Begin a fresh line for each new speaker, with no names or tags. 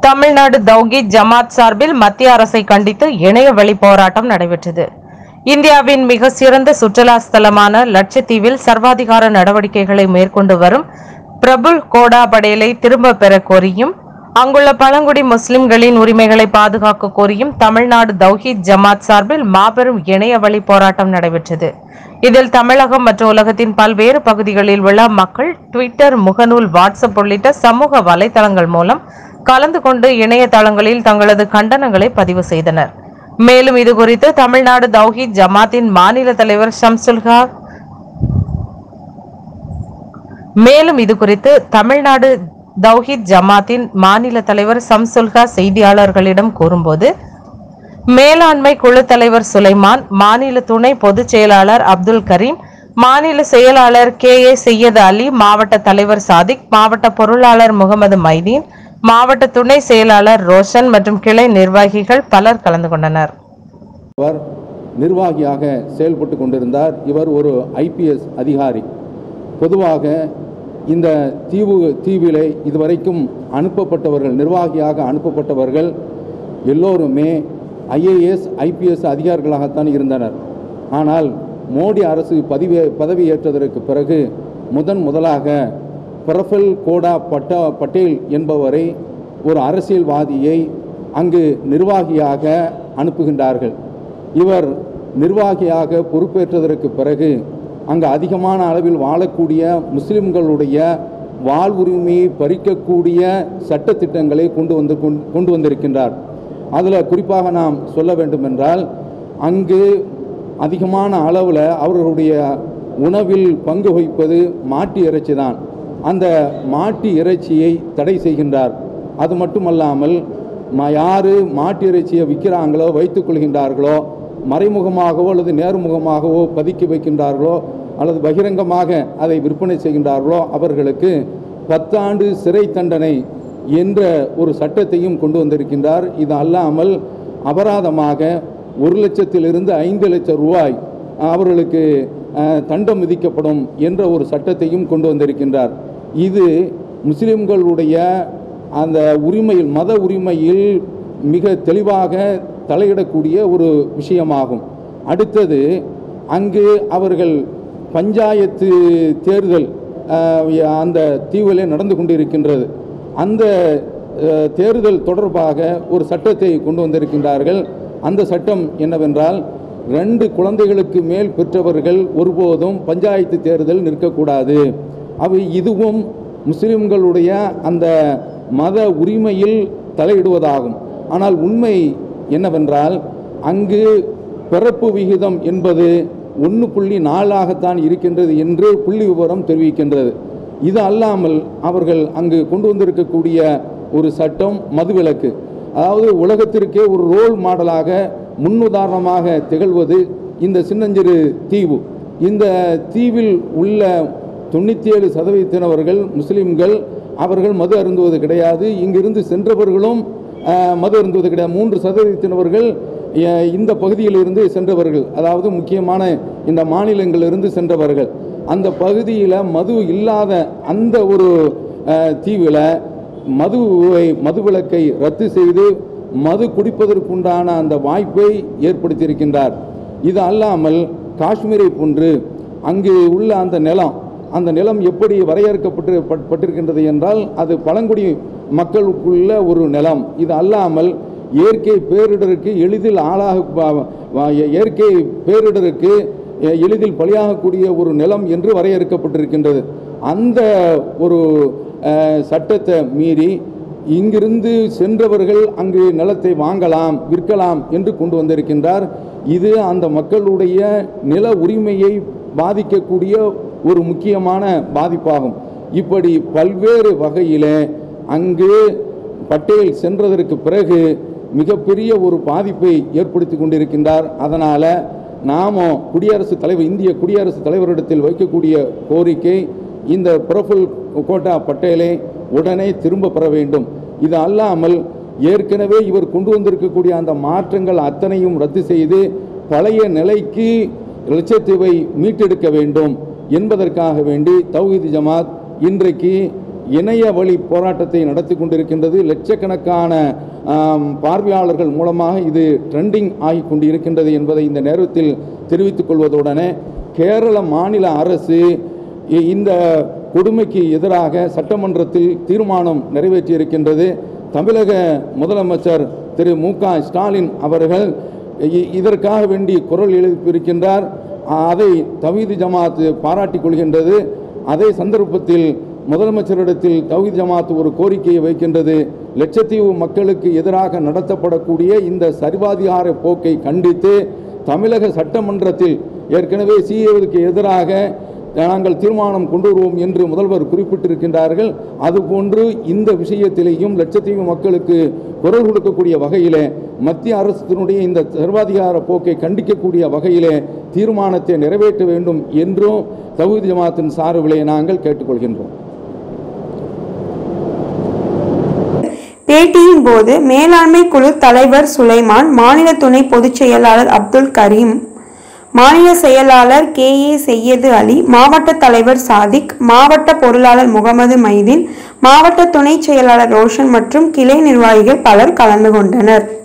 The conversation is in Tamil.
தமிழ்நாடு தௌஹீத் ஜமாத் சார்பில் மத்திய அரசை கண்டித்து இணைய வழி போராட்டம் நடைபெற்றது இந்தியாவின் மிக சிறந்த சுற்றுலா ஸ்தலமான லட்சத்தீவில் சர்வாதிகார நடவடிக்கைகளை மேற்கொண்டு வரும் பிரபுல் கோடா படேலை திரும்ப பெற கோரியும் அங்குள்ள பழங்குடி முஸ்லிம்களின் உரிமைகளை பாதுகாக்க கோரியும் தமிழ்நாடு தௌஹீத் ஜமாத் சார்பில் மாபெரும் இணைய வழி போராட்டம் நடைபெற்றது இதில் தமிழகம் மற்றும் உலகத்தின் பல்வேறு பகுதிகளில் உள்ள மக்கள் ட்விட்டர் முகநூல் வாட்ஸ்அப் உள்ளிட்ட சமூக வலைதளங்கள் மூலம் கலந்து கொண்டு இணையதளங்களில் தங்களது கண்டனங்களை பதிவு செய்தனர் மேலும் இது குறித்து தமிழ்நாடு தௌஹீத் ஜமாத்தின் மாநில தலைவர் ஷம்சுல்ஹா மேலும் இது குறித்து தமிழ்நாடு தௌஹீத் ஜமாத்தின் மாநில தலைவர் சம்சுல்ஹா செய்தியாளர்களிடம் கூறும்போது மேலாண்மை குழு தலைவர் சுலைமான் மாநில துணை பொதுச் செயலாளர் அப்துல் கரீம் மாநில செயலாளர் கே ஏ செய்யது அலி மாவட்ட தலைவர் சாதிக் மாவட்ட பொருளாளர் முகமது மைதீன் மாவட்ட துணை செயலாளர் ரோஷன் மற்றும் கிளை நிர்வாகிகள் பலர் கலந்து கொண்டனர்
அவர் நிர்வாகியாக செயல்பட்டு கொண்டிருந்தார் இவர் ஒரு ஐபிஎஸ் அதிகாரி பொதுவாக இந்த தீவு தீவிலே இதுவரைக்கும் அனுப்பப்பட்டவர்கள் நிர்வாகியாக அனுப்பப்பட்டவர்கள் எல்லோருமே ஐஏஎஸ் ஐபிஎஸ் அதிகாரிகளாகத்தான் இருந்தனர் ஆனால் மோடி அரசு பதிவே பதவியேற்றதற்கு பிறகு முதன் முதலாக பிரஃபல் கோடா பட்டா பட்டேல் என்பவரை ஒரு அரசியல்வாதியை அங்கு நிர்வாகியாக அனுப்புகின்றார்கள் இவர் நிர்வாகியாக பொறுப்பேற்றதற்கு பிறகு அங்கு அதிகமான அளவில் வாழக்கூடிய முஸ்லிம்களுடைய வாழ்வுரிமையை பறிக்கக்கூடிய சட்டத்திட்டங்களை கொண்டு வந்து கொண்டு- கொண்டு வந்திருக்கின்றார் அதில் குறிப்பாக நாம் சொல்ல வேண்டுமென்றால் அங்கு அதிகமான அளவில் அவர்களுடைய உணவில் பங்கு வகிப்பது மாட்டு இறைச்சி தான் அந்த மாட்டு இறைச்சியை தடை செய்கின்றார் அது மட்டுமல்லாமல் ம யார் மாட்டு இறைச்சியை விற்கிறாங்களோ வைத்துக் கொள்கின்றார்களோ மறைமுகமாகவோ அல்லது நேர்முகமாகவோ பதுக்கி வைக்கின்றார்களோ அல்லது பகிரங்கமாக அதை விற்பனை செய்கின்றார்களோ அவர்களுக்கு பத்தாண்டு சிறை தண்டனை என்ற ஒரு சட்டத்தையும் கொண்டு வந்திருக்கின்றார் இது அல்லாமல் அபராதமாக ஒரு லட்சத்திலிருந்து ஐந்து லட்சம் ரூபாய் அவர்களுக்கு அஹ், தண்டம் விதிக்கப்படும் என்ற ஒரு சட்டத்தையும் கொண்டு வந்திருக்கின்றார் இது முஸ்லிம்களுடைய அந்த உரிமையில் மத உரிமையில் மிக தெளிவாக தலையிடக்கூடிய ஒரு விஷயமாகும் அடுத்தது அங்கு அவர்கள் பஞ்சாயத்து தேர்தல் அஹ், அந்த தீவிலே நடந்து கொண்டிருக்கின்றது அந்த அஹ், தேர்தல் தொடர்பாக ஒரு சட்டத்தை கொண்டு வந்திருக்கின்றார்கள் அந்த சட்டம் என்னவென்றால் ரெண்டு குழந்தைகளுக்கு மேல் பெற்றவர்கள் ஒருபோதும் பஞ்சாயத்து தேர்தல் நிற்கக்கூடாது அவை இதுவும் முஸ்லிம்களுடைய அந்த மத உரிமையில் தலையிடுவதாகும் ஆனால் உண்மை என்னவென்றால் அங்கு பிறப்பு விகிதம் என்பது ஒன்று புள்ளி நாலாகத்தான் இருக்கின்றது என்று புள்ளி விவரம் தெரிவிக்கின்றது இது அல்லாமல் அவர்கள் அங்கு கொண்டு வந்திருக்கக்கூடிய ஒரு சட்டம் மதுவிலக்கு அதாவது உலகத்திற்கே ஒரு ரோல் மாடலாக முன்னுதாரணமாக திகழ்வது இந்த சின்னஞ்சிறு தீவு இந்த தீவில் உள்ள தொண்ணூற்றி ஏழு சதவீதத்தினவர்கள் முஸ்லிம்கள் அவர்கள் மது அருந்துவது கிடையாது இங்கிருந்து சென்றவர்களும் அஹ், மது அருந்துவது கிடையாது மூன்று சதவீதத்தினவர்கள் அஹ், இந்த பகுதியிலிருந்து சென்றவர்கள் அதாவது முக்கியமான இந்த மாநிலங்களிலிருந்து சென்றவர்கள் அந்த பகுதியில் மது இல்லாத அந்த ஒரு தீவில் மதுவை மதுவிலக்கை ரத்து செய்து மது குடிப்பதற்குண்டான அந்த வாய்ப்பை ஏற்படுத்தியிருக்கின்றார் இது அல்லாமல் காஷ்மீரை போன்று அங்கு உள்ள அந்த நிலம் அந்த நிலம் எப்படி வரையறுக்கப்பட்டு பட்- பட்டிருக்கின்றது என்றால் அது பழங்குடி மக்களுக்குள்ள ஒரு நிலம் இது அல்லாமல் இயற்கை பேரிடருக்கு எளிதில் ஆளாக வ- வ- இயற்கை பேரிடருக்கு எ- எளிதில் பலியாகக்கூடிய ஒரு நிலம் என்று வரையறுக்கப்பட்டிருக்கின்றது அந்த ஒரு அஹ், சட்டத்தை மீறி இங்கிருந்து சென்றவர்கள் அங்கு நிலத்தை வாங்கலாம் விற்கலாம் என்று கொண்டு வந்திருக்கின்றார் இது அந்த மக்களுடைய நில உரிமையை பாதிக்கக்கூடிய ஒரு முக்கியமான பாதிப்பாகும் இப்படி பல்வேறு வகையிலே அங்கு பட்டேல் சென்றதற்கு பிறகு மிகப்பெரிய ஒரு பாதிப்பை ஏற்படுத்தி கொண்டிருக்கின்றார் அதனால் நாம குடியரசுத் தலைவர் இந்திய குடியரசுத் தலைவரிடத்தில் வைக்கக்கூடிய கோரிக்கை இந்த பிரஃபுல் கோட்டா பட்டேலை உடனே திரும்ப பெற வேண்டும் இது அல்லாமல் ஏற்கனவே இவர் கொண்டு வந்திருக்கக்கூடிய அந்த மாற்றங்கள் அத்தனையும் ரத்து செய்து பழைய நிலைக்கு லட்சத்தீவை மீட்டெடுக்க வேண்டும் என்பதற்காக வேண்டி தௌஹீத் ஜமாத் இன்றைக்கு இணைய வழி போராட்டத்தை நடத்தி கொண்டிருக்கின்றது லட்சக்கணக்கான ஆம், பார்வையாளர்கள் மூலமாக இது ட்ரெண்டிங் ஆகி கொண்டிருக்கின்றது என்பதை இந்த நேரத்தில் தெரிவித்துக் கொள்வதுடனே கேரள மாநில அரசு இ- இந்த கொடுமைக்கு எதிராக சட்டமன்றத்தில் தீர்மானம் நிறைவேற்றியிருக்கின்றது தமிழக முதலமைச்சர் திரு மு க ஸ்டாலின் அவர்கள் இ- இதற்காக வேண்டி குரல் எழுப்பியிருக்கின்றார் அதை தவீது ஜமாத் பாராட்டிக் கொள்கின்றது அதே சந்தர்ப்பத்தில் முதலமைச்சரிடத்தில் தௌஹீத் ஜமாத் ஒரு கோரிக்கையை வைக்கின்றது லட்சத்தீவு மக்களுக்கு எதிராக நடத்தப்படக்கூடிய இந்த சர்வாதிகார போக்கை கண்டித்து தமிழக சட்டமன்றத்தில் ஏற்கனவே சிஏவுக்கு எதிராக நாங்கள் தீர்மானம் கொண்டு வருவோம் என்று முதல்வர் குறிப்பிட்டிருக்கின்றார்கள் அதுபோன்று இந்த விஷயத்திலேயும் லட்சத்தீவு மக்களுக்கு குரல் கொடுக்கக்கூடிய வகையிலே மத்திய அரசினுடைய இந்த சர்வாதிகார போக்கை கண்டிக்கக்கூடிய வகையிலே தீர்மானத்தை நிறைவேற்ற வேண்டும் என்றும் தகுதி ஜமாத்தின் சார்பிலே நாங்கள் கேட்டுக்கொள்கின்றோம்
பேட்டியின் போது மேலாண்மை குழு தலைவர் சுலைமான் மாநில துணை பொதுச் செயலாளர் அப்துல் கரீம் மாநில செயலாளர் கே ஏ செய்யது அலி மாவட்ட தலைவர் சாதிக் மாவட்ட பொருளாளர் முகமது மைதீன் மாவட்ட துணைச் செயலாளர் ரோஷன் மற்றும் கிளை நிர்வாகிகள் பலர் கலந்து கொண்டனர்